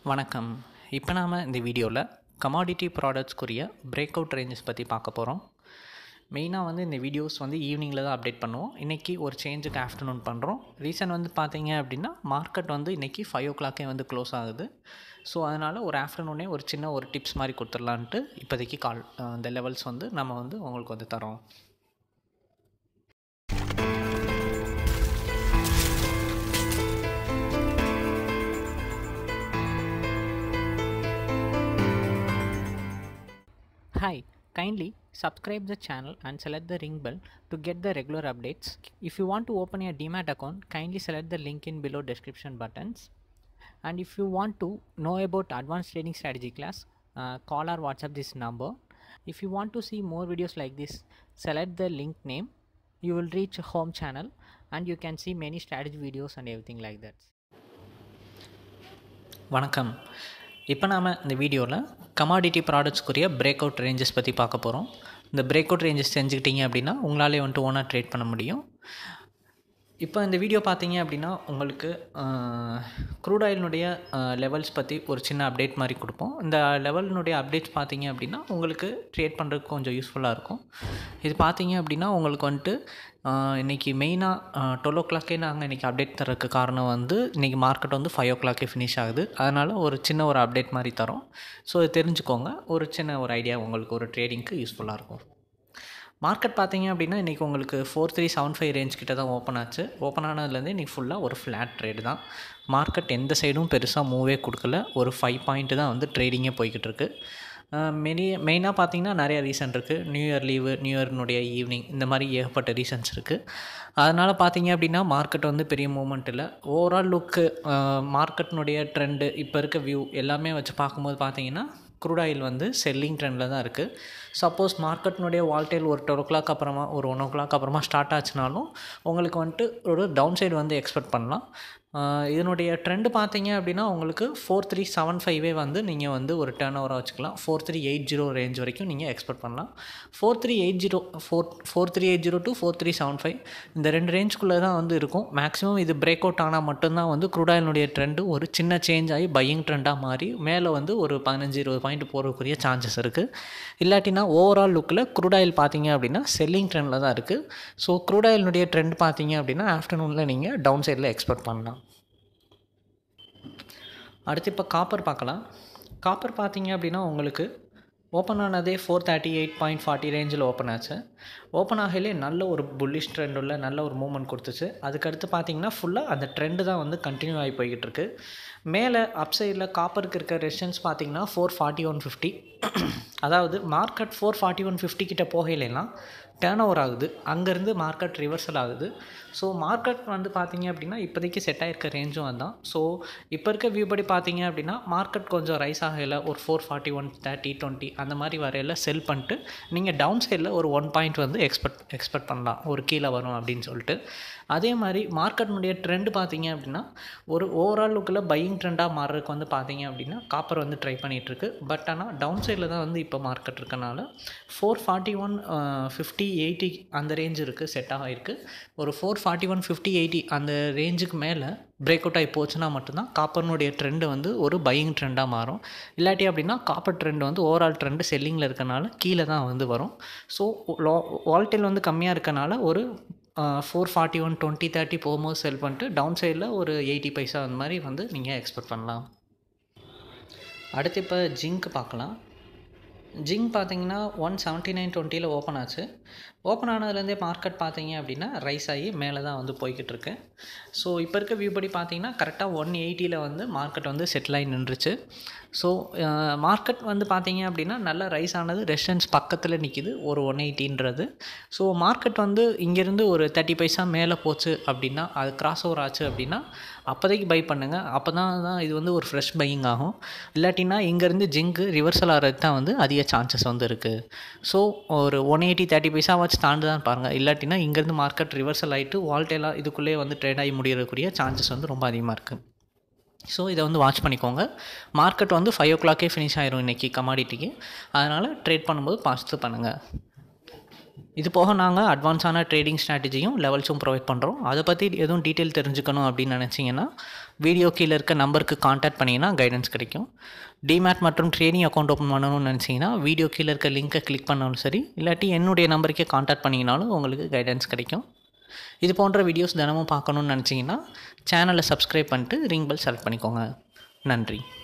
வணக்கம் இப்போ நாம் இந்த வீடியோவில் கமாடிட்டி ப்ராடக்ட்ஸ்க்குரிய பிரேக் அவுட் ரேஞ்சஸ் பற்றி பார்க்க போகிறோம் மெயினாக வந்து இந்த வீடியோஸ் வந்து ஈவினிங்கில் தான் அப்டேட் பண்ணுவோம் இன்றைக்கி ஒரு சேஞ்சுக்கு ஆஃப்டர்நூன் பண்ணுறோம் ரீசன் வந்து பார்த்தீங்க அப்படின்னா மார்க்கெட் வந்து இன்றைக்கி ஃபைவ் ஓ கிளாக்கே வந்து க்ளோஸ் ஆகுது ஸோ அதனால் ஒரு ஆஃப்டர்நூனே ஒரு சின்ன ஒரு டிப்ஸ் மாதிரி கொடுத்துடலான்ட்டு இப்போதைக்கு கால் இந்த லெவல்ஸ் வந்து நம்ம வந்து உங்களுக்கு வந்து தரோம் Hi, kindly subscribe the channel and select the ring bell to get the regular updates. If you want to open a Demat account, kindly select the link in below description buttons. And if you want to know about advanced trading strategy class, uh, call or WhatsApp this number. If you want to see more videos like this, select the link name. You will reach a home channel and you can see many strategy videos and everything like that. வணக்கம் இப்போ நாம் இந்த வீடியோவில் commodity ப்ராடக்ட்ஸ்க்குரிய break out ranges பற்றி பார்க்க போகிறோம் இந்த பிரேக் அவுட் ரேஞ்சஸ் செஞ்சுக்கிட்டீங்க அப்படின்னா உங்களாலே வந்துட்டு ஓனாக ட்ரேட் பண்ண முடியும் இப்போ இந்த வீடியோ பார்த்தீங்க அப்படின்னா உங்களுக்கு க்ரூட் ஆயிலினுடைய லெவல்ஸ் பற்றி ஒரு சின்ன அப்டேட் மாதிரி கொடுப்போம் இந்த லெவலினுடைய அப்டேட்ஸ் பார்த்தீங்க அப்படின்னா உங்களுக்கு ட்ரேட் பண்ணுறதுக்கு கொஞ்சம் யூஸ்ஃபுல்லாக இருக்கும் இது பார்த்தீங்க அப்படின்னா உங்களுக்கு வந்துட்டு இன்றைக்கி மெயினாக டுவெல் ஓ கிளாக்கே நாங்கள் இன்றைக்கி அப்டேட் தரதுக்கு காரணம் வந்து இன்றைக்கி மார்க்கெட் வந்து ஃபைவ் ஓ கிளாக்கே ஃபினிஷ் ஆகுது அதனால் ஒரு சின்ன ஒரு அப்டேட் மாதிரி தரோம் ஸோ இது தெரிஞ்சுக்கோங்க ஒரு சின்ன ஒரு ஐடியா உங்களுக்கு ஒரு ட்ரேடிங்க்கு யூஸ்ஃபுல்லாக இருக்கும் மார்க்கெட் பார்த்தீங்க அப்படின்னா இன்றைக்கி உங்களுக்கு four three seven five range கிட்ட தான் ஓப்பன் ஆச்சு ஓப்பன் ஆனதுலேருந்து இன்றைக்கி ஃபுல்லாக ஒரு ஃப்ளாட் ட்ரேடு தான் மார்க்கெட் எந்த சைடும் பெருசாக மூவே கொடுக்கல ஒரு ஃபைவ் பாயிண்ட்டு தான் வந்து ட்ரேடிங்கே போய்கிட்டு இருக்கு மெனி மெயினாக பார்த்தீங்கன்னா நிறைய ரீசன் இருக்குது நியூ இயர் லீவு நியூ இயர்னுடைய ஈவினிங் இந்த மாதிரி ஏகப்பட்ட ரீசன்ஸ் இருக்குது அதனால் பார்த்தீங்க அப்படின்னா மார்க்கெட் வந்து பெரிய மூமெண்ட் இல்லை ஓவரால் லுக்கு மார்க்கெட்னுடைய ட்ரெண்டு இப்போ இருக்க வியூ எல்லாமே வச்சு பார்க்கும்போது பார்த்தீங்கன்னா க்ரூட் ஆயில் வந்து செல்லிங் ட்ரெண்டில் தான் இருக்குது சப்போஸ் மார்க்கெட்னுடைய வால்டைல் ஒரு டுவெல் ஓ கிளாக் அப்புறமா ஒரு ஒன் ஓ கிளாக் அப்புறமா ஸ்டார்ட் ஆச்சுனாலும் உங்களுக்கு வந்துட்டு ஒரு டவுன் சைடு வந்து எக்ஸ்பெக்ட் பண்ணலாம் இதனுடைய ட்ரெண்டு பார்த்தீங்க அப்படின்னா உங்களுக்கு ஃபோர் த்ரீ செவன் ஃபைவே வந்து நீங்கள் வந்து ஒரு டேர்ன் ஓவராக வச்சுக்கலாம் four three eight zero range வரைக்கும் நீங்கள் எக்ஸ்பெக்ட் பண்ணலாம் four three eight zero four four three eight zero to four three seven five இந்த ரெண்டு ரேஞ்சுக்குள்ளே தான் வந்து இருக்கும் மேக்ஸிமம் இது பிரேக் அவுட் ஆனால் மட்டும்தான் வந்து க்ரூடாயினுடைய ட்ரெண்டு ஒரு சின்ன சேஞ்ச் ஆகி பையிங் ட்ரெண்டாக மாறி மேலே வந்து ஒரு பதினஞ்சு இருபது பாயிண்ட் போகிறதுக்குரிய சான்சஸ் இருக்குது இல்லாட்டினா ஓவரால் லுக்கில் க்ரூடாயில் பார்த்தீங்க அப்படின்னா செல்லிங் ட்ரெண்டில் தான் இருக்குது ஸோ க்ரூடாயிலுடைய ட்ரெண்ட் பார்த்தீங்க அப்படின்னா ஆஃப்டர்நூனில் நீங்கள் டவுன் சைடில் எக்ஸ்பெக்ட் பண்ணலாம் அடுத்து இப்போ காப்பர் பார்க்கலாம் காப்பர் பார்த்தீங்க அப்படின்னா உங்களுக்கு ஓப்பன் ஆனதே four thirty eight point forty ரேஞ்சில் ஓப்பன் ஆச்சு ஓப்பன் ஆகலே நல்ல ஒரு புல்லிஷ் ட்ரெண்ட் உள்ள நல்ல ஒரு மூவ்மெண்ட் கொடுத்துச்சு அதுக்கடுத்து பார்த்தீங்கன்னா ஃபுல்லாக அந்த ட்ரெண்டு தான் வந்து கண்டினியூ ஆகி போய்கிட்டு இருக்கு மேலே அப் சைடில் காப்பருக்கு இருக்க ரெசிஸ்டன்ஸ் பார்த்தீங்கன்னா ஃபோர் ஃபார்ட்டி ஒன் ஃபிஃப்டி அதாவது market four forty one fifty கிட்ட போகலைன்னா டேர்ன் ஓவர் ஆகுது அங்கேருந்து மார்க்கெட் ரிவர்சல் ஆகுது ஸோ மார்க்கெட் வந்து பார்த்தீங்க அப்படின்னா இப்போதைக்கு செட் ஆகிருக்க ரேஞ்சும் அதுதான் ஸோ இப்போ இருக்க வியூ படி பார்த்தீங்க அப்படின்னா மார்க்கெட் கொஞ்சம் ரைஸ் ஆகலை ஒரு four forty one thirty twenty அந்த மாதிரி வரையில் செல் பண்ணிட்டு நீங்கள் டவுன் சைடில் ஒரு ஒன் பாயிண்ட் வந்து எக்ஸ்பெக்ட் எக்ஸ்பெக்ட் பண்ணலாம் ஒரு கீழே வரும் அப்படின்னு சொல்லிட்டு அதே மாதிரி மார்க்கெட்னுடைய ட்ரெண்டு பார்த்தீங்க அப்படின்னா ஒரு ஓவரால் லுக்கில் பையிங் ட்ரெண்டாக மாறுறதுக்கு வந்து பார்த்தீங்க அப்படின்னா காப்பர் வந்து ட்ரை பண்ணிகிட்ருக்கு பட் ஆனால் டவுன் சைடில் தான் வந்து இப்போ மார்க்கெட் இருக்கனால four forty one fifty eighty அந்த ரேஞ்ச் இருக்குது செட் ஆகிருக்கு ஒரு four forty one fifty eighty அந்த ரேஞ்சுக்கு மேலே பிரேக் அவுட் ஆகி போச்சுன்னா மட்டும்தான் காப்பர்னுடைய ட்ரெண்டு வந்து ஒரு பையிங் ட்ரெண்டாக மாறும் இல்லாட்டி அப்படின்னா காப்பர் ட்ரெண்ட் வந்து ஓவரால் ட்ரெண்டு செல்லிங்கில் இருக்கனால கீழே தான் வந்து வரும் ஸோ வால்டேல் வந்து கம்மியாக இருக்கனால ஒரு four forty one twenty thirty போகும்போது செல் பண்ணிட்டு டவுன் சைடில் ஒரு எயிட்டி பைசா அந்த மாதிரி வந்து நீங்கள் எக்ஸ்பெக்ட் பண்ணலாம் அடுத்து இப்போ ஜிங்க் பார்க்கலாம் ஜிங் பார்த்தீங்கன்னா ஒன் செவன்ட்டி நைன் டுவெண்ட்டியில் ஓப்பன் ஆச்சு ஓப்பன் ஆனதுலேருந்தே மார்க்கெட் பார்த்தீங்க அப்படின்னா ரைஸ் ஆகி மேலே தான் வந்து போய்கிட்டு இருக்கு ஸோ இப்போ இருக்க வியூ படி பார்த்தீங்கன்னா கரெக்டாக ஒன் எயிட்டியில் வந்து மார்க்கெட் வந்து செட்டில் ஆகி நின்றுச்சு ஸோ மார்க்கெட் வந்து பார்த்தீங்க அப்படின்னா நல்ல ரைஸ் ஆனது ரெசிடன்ஸ் பக்கத்தில் நிற்கிது ஒரு ஒன் எயிட்டின்றது ஸோ மார்க்கெட் வந்து இங்கேருந்து ஒரு தேர்ட்டி பைசா மேலே போச்சு அப்படின்னா அது கிராஸ் ஓவர் ஆச்சு அப்படின்னா அப்போதைக்கு பை பண்ணுங்கள் அப்போ தான் தான் இது வந்து ஒரு ஃப்ரெஷ் பையிங் ஆகும் இல்லாட்டினா இங்கேருந்து ஜிங்கு ரிவர்சல் ஆகிறதுக்கு தான் வந்து அதிக சான்சஸ் வந்து இருக்குது ஸோ ஒரு ஒன் எயிட்டி தேர்ட்டி பைசா வச்சு தாண்டு தான் பாருங்கள் இல்லாட்டினா இங்கேருந்து மார்க்கெட் ரிவர்சல் ஆகிட்டு வால்டேலாக இதுக்குள்ளேயே வந்து ட்ரேட் ஆகி முடியறதுக்குரிய சான்சஸ் வந்து ரொம்ப அதிகமாக இருக்குது ஸோ இதை வந்து வாட்ச் பண்ணிக்கோங்க மார்க்கெட் வந்து ஃபைவ் ஓ கிளாக்கே ஃபினிஷ் ஆயிரும் இன்றைக்கி கமாடிட்டிக்கு அதனால் ட்ரேட் பண்ணும்போது பார்த்து பண்ணுங்கள் இது போக நாங்கள் அட்வான்ஸான ட்ரேடிங் ஸ்ட்ராட்டஜியும் லெவல்ஸும் ப்ரொவைட் பண்ணுறோம் அதை பற்றி எதுவும் டீட்டெயில் தெரிஞ்சுக்கணும் அப்படின்னு நினச்சிங்கன்னா வீடியோ கீழே இருக்க நம்பருக்கு காண்டாக்ட் பண்ணிங்கன்னா கைடன்ஸ் கிடைக்கும் டிமேட் மற்றும் ட்ரேடிங் அக்கௌண்ட் ஓப்பன் பண்ணணும்னு நினச்சிங்கன்னா வீடியோ கீழே இருக்க லிங்க்கை கிளிக் பண்ணாலும் சரி இல்லாட்டி என்னுடைய நம்பருக்கே காண்டாக்ட் பண்ணிங்கனாலும் உங்களுக்கு கைடன்ஸ் கிடைக்கும் இது போன்ற வீடியோஸ் தினமும் பார்க்கணுன்னு நினச்சிங்கன்னா சேனலை சப்ஸ்கிரைப் பண்ணிட்டு ரிங் பெல் செலக்ட் பண்ணிக்கோங்க நன்றி